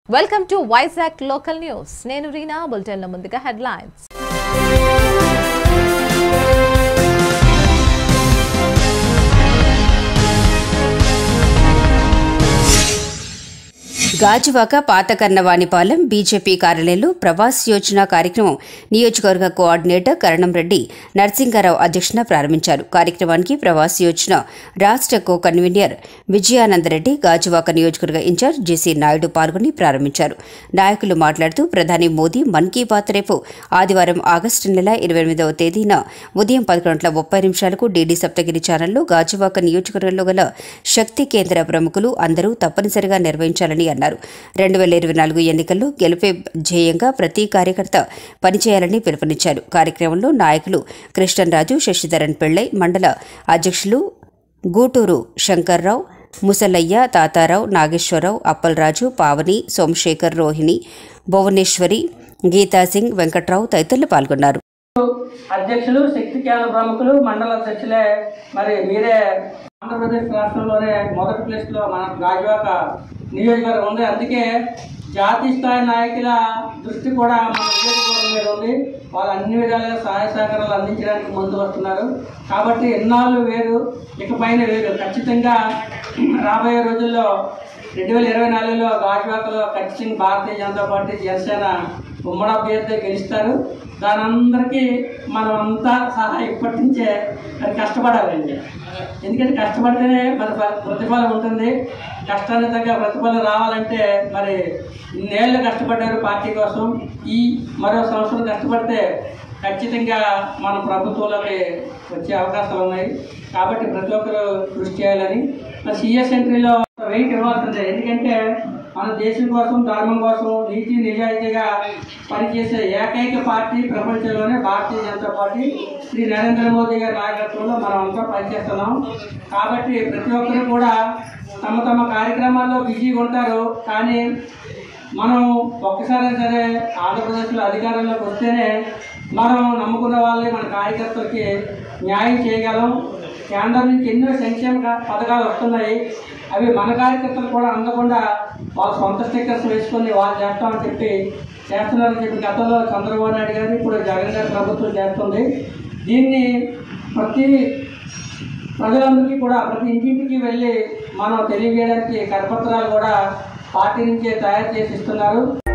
welcome to Vizag local news నేను రీనా బులెటిన్ల ముందుగా headlines Gajuwaka పాత కన్నవానిపాలెం బీజేపీ కార్యాలయంలో ప్రవాస్ యోజన కార్యక్రమం నియోజకవర్గ కోఆర్డినేటర్ కరణం రెడ్డి నరసింగారావు అధ్యక్షన ప్రారంభించారు కార్యక్రమానికి ప్రవాస్ యోజన రాష్ట్ర కో కన్వీనర్ విజయానందరెడ్డి గాజువాక నియోజకవర్గ ఇన్ఛార్జ్ జేసీ నాయుడు పాల్గొని ప్రారంభించారు నాయకులు మాట్లాడుతూ ప్రధాని మోదీ మన్ కీ బాత్ రేపు ఆదివారం ఆగస్టు నెల ఇరవై ఎనిమిదవ తేదీన ఉదయం పదకొండు గంటల ముప్పై నిమిషాలకు డీడీ సప్తగిరి ఛానల్లో గాజువాక నియోజకవర్గంలో గల శక్తి కేంద్ర ప్రముఖులు అందరూ తప్పనిసరిగా నిర్వహించాలని అన్నారు రెండు వేల ఇరవై నాలుగు ఎన్నికల్లో గెలుపే ధ్యేయంగా ప్రతి కార్యకర్త పనిచేయాలని పిలుపునిచ్చారు కార్యక్రమంలో నాయకులు కృష్ణరాజు శశిధరన్ పెళ్లై మండల అధ్యక్షులు గూటూరు శంకర్రావు ముసలయ్య తాతారావు నాగేశ్వరరావు అప్పలరాజు పావని సోమశేఖర్ రోహిణి భువనేశ్వరి గీతాసింగ్ వెంకట్రావు తదితరులు పాల్గొన్నారు అధ్యక్షులు శక్తి కేంద్ర ప్రముఖులు మండల అధ్యక్షులే మరి మీరే ఆంధ్రప్రదేశ్ రాష్ట్రంలోనే మొదటి ప్లేస్ లో మన గాజువాక నియోజకవర్గం ఉంది అందుకే జాతీయ స్థాయి నాయకుల దృష్టి కూడా మన నియోజకవర్గం మీద ఉంది వాళ్ళు అన్ని విధాలుగా సహాయ సహకారాలు అందించడానికి ముందు వస్తున్నారు కాబట్టి ఎన్నాళ్ళు వేరు ఇకపైన వేరు ఖచ్చితంగా రాబోయే రోజుల్లో రెండు వేల ఇరవై నాలుగులో గాజువాకలో ఖచ్చితంగా భారతీయ జనతా పార్టీ జనసేన ఉమ్మడి అభ్యర్థి గెలుస్తారు దాని అందరికీ మనం అంతా సహా ఇప్పటి నుంచే మరి కష్టపడాలండి ఎందుకంటే కష్టపడితేనే మన ఫ- ప్రతిఫలం ఉంటుంది కష్టానికి తగ్గ ప్రతిఫలం రావాలంటే మరి ఇన్నేళ్ళు కష్టపడ్డారు పార్టీ కోసం ఈ మరో సంవత్సరం కష్టపడితే ఖచ్చితంగా మన ప్రభుత్వంలోకి వచ్చే అవకాశాలు ఉన్నాయి కాబట్టి ప్రతి ఒక్కరు కృషి చేయాలని మరి సిఎస్ ఎంట్రీలో వెయిట్ ఇవ్వాల్సిందే ఎందుకంటే మన దేశం కోసం ధర్మం కోసం నీతి నిజాయితీగా పనిచేసే ఏకైక పార్టీ ప్రపంచంలోనే భారతీయ జనతా పార్టీ శ్రీ నరేంద్ర మోదీ గారి నాయకత్వంలో మనం అంతా పనిచేస్తున్నాం కాబట్టి ప్రతి ఒక్కరు కూడా తమ తమ కార్యక్రమాల్లో బిజీగా ఉంటారు కానీ మనం ఒక్కసారి సరే ఆంధ్రప్రదేశ్లో అధికారంలోకి వస్తేనే మనం నమ్ముకున్న వాళ్ళని మన కార్యకర్తలకి న్యాయం చేయగలం కేంద్రం నుంచి ఎన్నో సంక్షేమ కా- పథకాలు వస్తున్నాయి అవి మన కార్యకర్తలు కూడా అందకుండా వాళ్ళ సొంత స్టిక్కర్స్ వేసుకొని వాళ్ళు చేస్తామని చెప్పి చేస్తున్నారని చెప్పి గతంలో చంద్రబాబు నాయుడు గారు ఇప్పుడు జగన్ గారి ప్రభుత్వం చేస్తుంది దీన్ని ప్రతి ప్రజలందరికీ కూడా ప్రతి ఇంటింటికి వెళ్ళి మనం తెలియజేయడానికి కరపత్రాలు కూడా పార్టీ నుంచే తయారు చేసి ఇస్తున్నారు